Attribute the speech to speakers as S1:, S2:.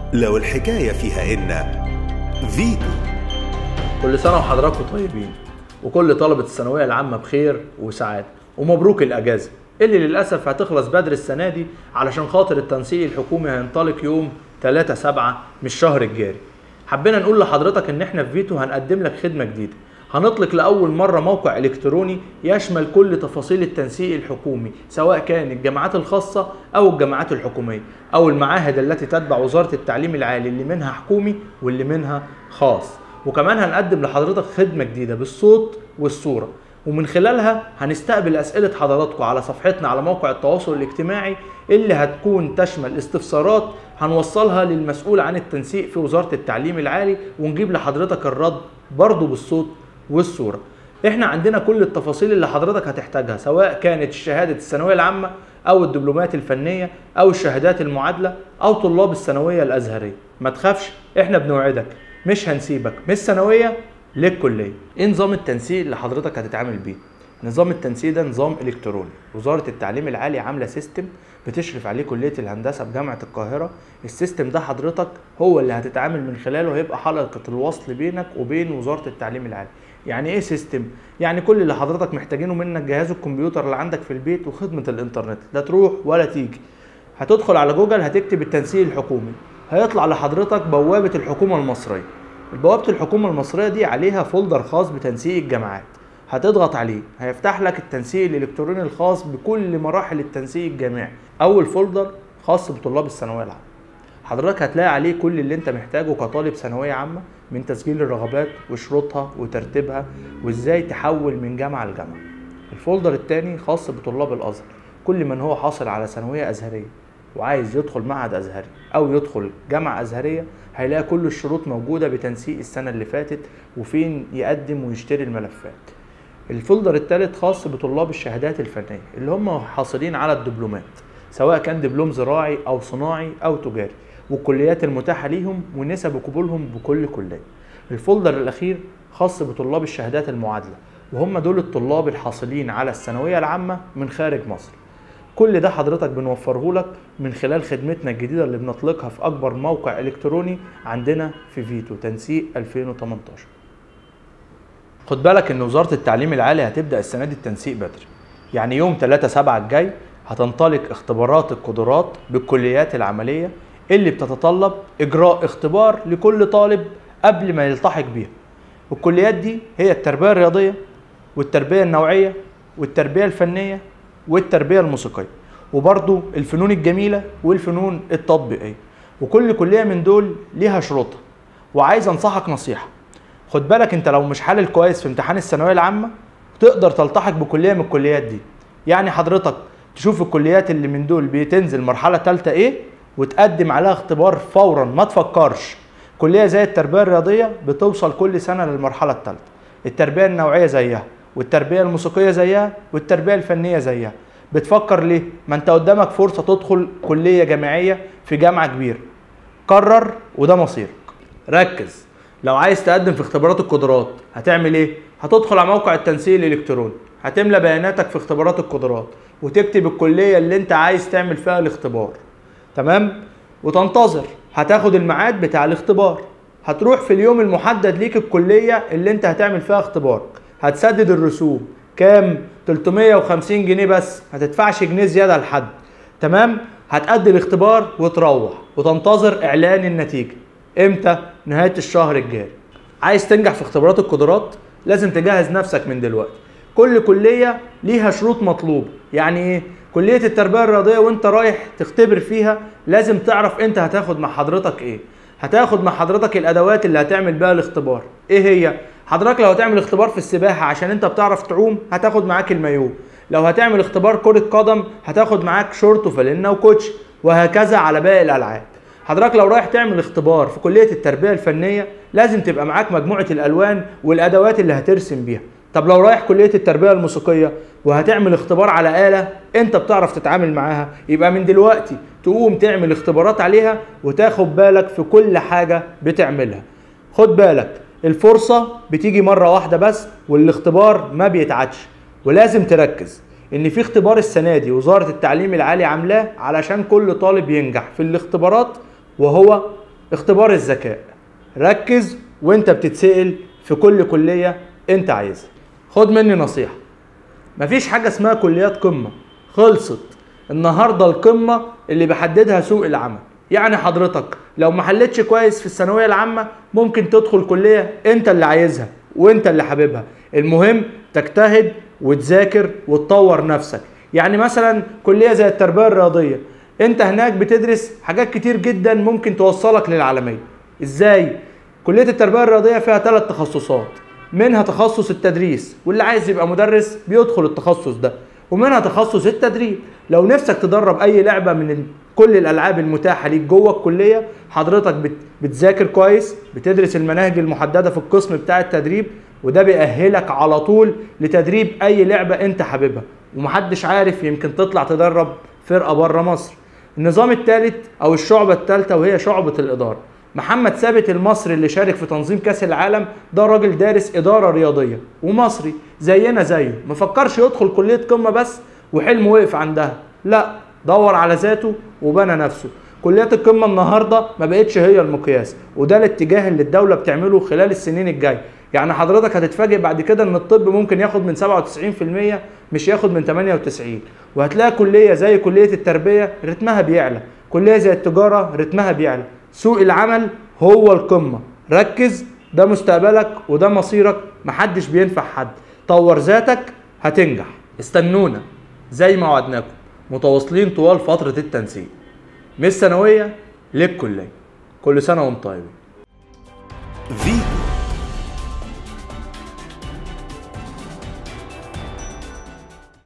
S1: لو الحكاية فيها إن فيتو
S2: كل سنة وحضراتكم طيبين وكل طلبة الثانوية العامة بخير وسعادة ومبروك الأجازة اللي للأسف هتخلص بدري السنة دي علشان خاطر التنسيق الحكومي هينطلق يوم 3 7 من الشهر الجاري حبينا نقول لحضرتك ان احنا في فيتو هنقدم لك خدمة جديدة هنطلق لأول مرة موقع إلكتروني يشمل كل تفاصيل التنسيق الحكومي سواء كان الجامعات الخاصة أو الجامعات الحكومية أو المعاهد التي تتبع وزارة التعليم العالي اللي منها حكومي واللي منها خاص وكمان هنقدم لحضرتك خدمة جديدة بالصوت والصورة ومن خلالها هنستقبل أسئلة حضراتكم على صفحتنا على موقع التواصل الاجتماعي اللي هتكون تشمل استفسارات هنوصلها للمسؤول عن التنسيق في وزارة التعليم العالي ونجيب لحضرتك الرد برضو بالصوت والصورة احنا عندنا كل التفاصيل اللي حضرتك هتحتاجها سواء كانت شهادة الثانوية العامة او الدبلومات الفنية او الشهادات المعادلة او طلاب الثانوية الازهرية ما تخافش احنا بنوعدك مش هنسيبك من الثانوية للكلية ايه نظام التنسيق اللي حضرتك هتتعامل بيه نظام التنسيق ده نظام الكتروني وزاره التعليم العالي عامله سيستم بتشرف عليه كليه الهندسه بجامعه القاهره السيستم ده حضرتك هو اللي هتتعامل من خلاله هيبقى حلقه الوصل بينك وبين وزاره التعليم العالي يعني ايه سيستم يعني كل اللي حضرتك محتاجينه منك جهاز الكمبيوتر اللي عندك في البيت وخدمه الانترنت لا تروح ولا تيجي هتدخل على جوجل هتكتب التنسيق الحكومي هيطلع لحضرتك بوابه الحكومه المصريه بوابه الحكومه المصريه دي عليها فولدر خاص بتنسيق الجامعات هتضغط عليه هيفتح لك التنسيق الالكتروني الخاص بكل مراحل التنسيق الجامعي اول فولدر خاص بطلاب الثانويه العامه حضرتك هتلاقي عليه كل اللي انت محتاجه كطالب ثانويه عامه من تسجيل الرغبات وشروطها وترتيبها وازاي تحول من جامعه لجامعه الفولدر الثاني خاص بطلاب الازهر كل من هو حاصل على ثانويه ازهريه وعايز يدخل معهد ازهري او يدخل جامعه ازهريه هيلاقي كل الشروط موجوده بتنسيق السنه اللي فاتت وفين يقدم ويشتري الملفات الفولدر الثالث خاص بطلاب الشهادات الفنيه اللي هم حاصلين على الدبلومات سواء كان دبلوم زراعي او صناعي او تجاري والكليات المتاحه ليهم ونسب قبولهم بكل كليه الفولدر الاخير خاص بطلاب الشهادات المعادله وهم دول الطلاب الحاصلين على الثانويه العامه من خارج مصر كل ده حضرتك بنوفره لك من خلال خدمتنا الجديده اللي بنطلقها في اكبر موقع الكتروني عندنا في فيتو تنسيق 2018 خد بالك ان وزاره التعليم العالي هتبدا السنه دي التنسيق بدري يعني يوم 3 7 الجاي هتنطلق اختبارات القدرات بالكليات العمليه اللي بتتطلب اجراء اختبار لكل طالب قبل ما يلتحق بيها الكليات دي هي التربيه الرياضيه والتربيه النوعيه والتربيه الفنيه والتربيه الموسيقيه وبرضو الفنون الجميله والفنون التطبيقيه وكل كليه من دول ليها شروطها وعايز انصحك نصيحه خد بالك انت لو مش حالل كويس في امتحان الثانويه العامه تقدر تلتحق بكليه من الكليات دي يعني حضرتك تشوف الكليات اللي من دول بتنزل مرحله ثالثه ايه وتقدم عليها اختبار فورا ما تفكرش كليه زي التربيه الرياضيه بتوصل كل سنه للمرحله الثالثه التربيه النوعيه زيها والتربيه الموسيقيه زيها والتربيه الفنيه زيها بتفكر ليه ما انت قدامك فرصه تدخل كليه جامعيه في جامعه كبيره قرر وده مصيرك ركز لو عايز تقدم في اختبارات القدرات هتعمل ايه هتدخل على موقع التنسيق الالكتروني هتملى بياناتك في اختبارات القدرات وتكتب الكليه اللي انت عايز تعمل فيها الاختبار تمام وتنتظر هتاخد الميعاد بتاع الاختبار هتروح في اليوم المحدد ليك الكليه اللي انت هتعمل فيها اختبارك هتسدد الرسوم كام 350 جنيه بس ما تدفعش جنيه زياده لحد تمام هتأدي الاختبار وتروح وتنتظر اعلان النتيجه امتى نهايه الشهر الجاري عايز تنجح في اختبارات القدرات لازم تجهز نفسك من دلوقتي كل كليه ليها شروط مطلوبه يعني ايه كليه التربيه الرياضيه وانت رايح تختبر فيها لازم تعرف انت هتاخد مع حضرتك ايه هتاخد مع حضرتك الادوات اللي هتعمل بيها الاختبار ايه هي حضرتك لو هتعمل اختبار في السباحه عشان انت بتعرف تعوم هتاخد معاك المايو لو هتعمل اختبار كره قدم هتاخد معاك شورت وفانلة وكوتش وهكذا على باقي الالعاب حضرتك لو رايح تعمل اختبار في كليه التربيه الفنيه لازم تبقى معاك مجموعه الالوان والادوات اللي هترسم بيها طب لو رايح كليه التربيه الموسيقيه وهتعمل اختبار على اله انت بتعرف تتعامل معاها يبقى من دلوقتي تقوم تعمل اختبارات عليها وتاخد بالك في كل حاجه بتعملها خد بالك الفرصه بتيجي مره واحده بس والاختبار ما بيتعادش ولازم تركز ان في اختبار السنه دي وزاره التعليم العالي عاملاه علشان كل طالب ينجح في الاختبارات وهو اختبار الذكاء ركز وانت بتتسأل في كل كلية انت عايزها خد مني نصيحة مفيش حاجة اسمها كليات قمة خلصت النهاردة القمة اللي بيحددها سوق العمل يعني حضرتك لو ما حلتش كويس في الثانوية العامة ممكن تدخل كلية انت اللي عايزها وانت اللي حاببها المهم تجتهد وتذاكر وتطور نفسك يعني مثلا كلية زي التربية الرياضية انت هناك بتدرس حاجات كتير جدا ممكن توصلك للعالمية ازاي كلية التربية الرياضية فيها ثلاث تخصصات منها تخصص التدريس واللي عايز يبقى مدرس بيدخل التخصص ده ومنها تخصص التدريب لو نفسك تدرب اي لعبه من كل الالعاب المتاحه ليك جوه الكليه حضرتك بت- بتذاكر كويس بتدرس المناهج المحدده في القسم بتاع التدريب وده بيأهلك على طول لتدريب اي لعبه انت حاببها ومحدش عارف يمكن تطلع تدرب فرقه بره مصر النظام الثالث او الشعبه الثالثه وهي شعبه الاداره محمد ثابت المصري اللي شارك في تنظيم كاس العالم ده راجل دارس اداره رياضيه ومصري زينا زيه مفكرش يدخل كليه قمه بس وحلمه وقف عندها لا دور على ذاته وبنى نفسه كليات القمه النهارده ما بقتش هي المقياس وده الاتجاه اللي الدوله بتعمله خلال السنين الجايه يعني حضرتك هتتفاجئ بعد كده ان الطب ممكن ياخد من 97% مش ياخد من 98 وهتلاقي كليه زي كليه التربيه رتمها بيعلى كليه زي التجاره رتمها بيعلى سوق العمل هو القمه ركز ده مستقبلك وده مصيرك محدش بينفع حد طور ذاتك هتنجح استنونا زي ما وعدناكم متواصلين طوال فترة التنسيق من الثانوية للكلية كل سنة وانتم طيبين
S1: فيتو